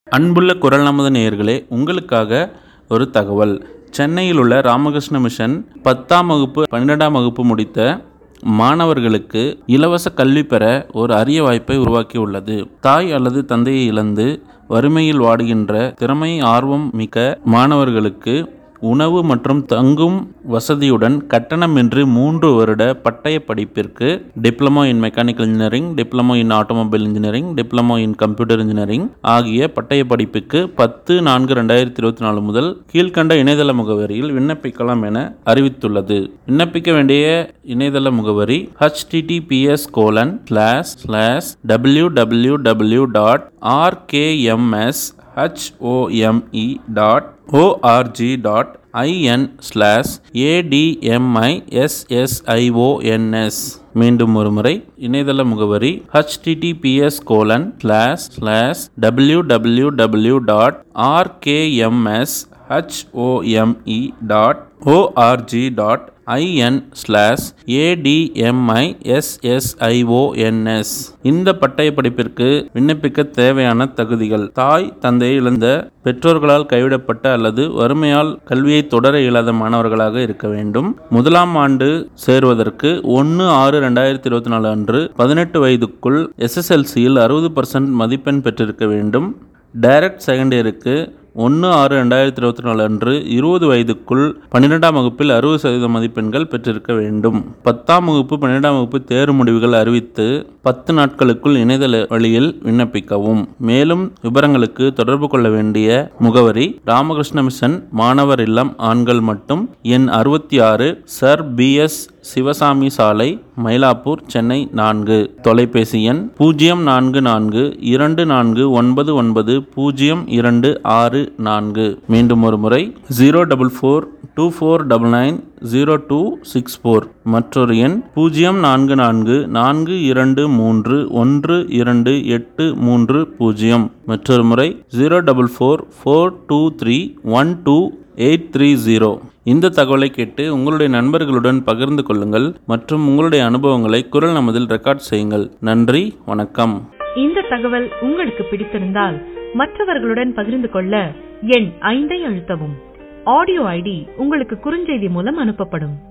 அன்புள்ள குரல் நமது நேயர்களே உங்களுக்காக ஒரு தகவல் சென்னையில் உள்ள ராமகிருஷ்ண மிஷன் பத்தாம் வகுப்பு பன்னிரெண்டாம் வகுப்பு முடித்த மாணவர்களுக்கு இலவச கல்வி பெற ஒரு அரிய வாய்ப்பை உருவாக்கியுள்ளது தாய் அல்லது தந்தையை இழந்து வறுமையில் வாடுகின்ற திறமை ஆர்வம் மிக்க மாணவர்களுக்கு உணவு மற்றும் தங்கும் வசதியுடன் கட்டணமின்றி மூன்று வருட பட்டய படிப்பிற்கு diploma in mechanical engineering diploma in automobile engineering diploma in computer engineering ஆகிய பட்டய படிப்புக்கு பத்து நான்கு ரெண்டாயிரத்தி இருபத்தி நாலு முதல் கீழ்கண்ட இணையதள முகவரியில் விண்ணப்பிக்கலாம் என அறிவித்துள்ளது விண்ணப்பிக்க வேண்டிய இணையதள முகவரி https colon slash slash W W W dot RKMS ஹச்ஓஎம்இ dot O R G dot IN slash ஏடிஎம்ஐஎஸ்எஸ்ஐஓஎன்எஸ் மீண்டும் ஒரு முறை இணையதள முகவரி https colon slash slash W W W dot RKMS ஹச்ஓஎம்இ dot O R G dot IN slash ஏடிஎம்ஐஎஸ்எஸ்ஐஓஎன்எஸ் இந்த பட்டய படிப்பிற்கு விண்ணப்பிக்க தேவையான தகுதிகள் தாய் தந்தையை இழந்த பெற்றோர்களால் கைவிடப்பட்ட அல்லது வறுமையால் கல்வியை தொடர இயலாத மாணவர்களாக இருக்க வேண்டும் முதலாம் ஆண்டு சேருவதற்கு ஒன்று ஆறு ரெண்டாயிரத்தி இருபத்தி நாலு அன்று பதினெட்டு வயதுக்குள் எஸ்எஸ்எல்சியில் அறுபது பர்சன்ட் மதிப்பெண் பெற்றிருக்க வேண்டும் டைரக்ட் செகண்ட் இயருக்கு ஒன்று ஆறு ரெண்டாயிரத்தி இருபத்தி நாலு அன்று இருபது வயதுக்குள் பன்னிரெண்டாம் வகுப்பில் அறுபது சதவீத மதிப்பெண்கள் பெற்றிருக்க வேண்டும் பத்தாம் வகுப்பு பன்னிரெண்டாம் வகுப்பு தேர்வு முடிவுகள் அறிவித்து பத்து நாட்களுக்குள் இணையதள வழியில் விண்ணப்பிக்கவும் மேலும் விவரங்களுக்கு தொடர்பு கொள்ள வேண்டிய முகவரி ராமகிருஷ்ண மிஷன் மாணவர் இல்லம் ஆண்கள் மட்டும் எண் அறுபத்தி ஆறு சர் பி எஸ் சிவசாமி சாலை மயிலாப்பூர் சென்னை நான்கு தொலைபேசி எண் பூஜ்ஜியம் நான்கு நான்கு இரண்டு நான்கு ஒன்பது ஒன்பது பூஜ்ஜியம் இரண்டு ஆறு நான்கு மீண்டும் ஒரு முறை zero double four two four double nine zero two six four மற்றொரு எண் பூஜ்ஜியம் நான்கு நான்கு நான்கு இரண்டு மூன்று ஒன்று இரண்டு எட்டு மூன்று பூஜ்ஜியம் மற்றொரு முறை zero double four four two three one two eight three zero இந்த தகவலை கேட்டு உங்களுடைய நண்பர்களுடன் பகிர்ந்து கொள்ளுங்கள் மற்றும் உங்களுடைய அனுபவங்களை குரல் நமதில் ரெக்கார்ட் செய்யுங்கள் நன்றி வணக்கம் இந்த தகவல் உங்களுக்கு பிடித்திருந்தால் மற்றவர்களுடன் பகிர்ந்து கொள்ள எண் ஐந்தை அழுத்தவும் ஆடியோ ஐடி உங்களுக்கு குறுஞ்செய்தி மூலம் அனுப்பப்படும்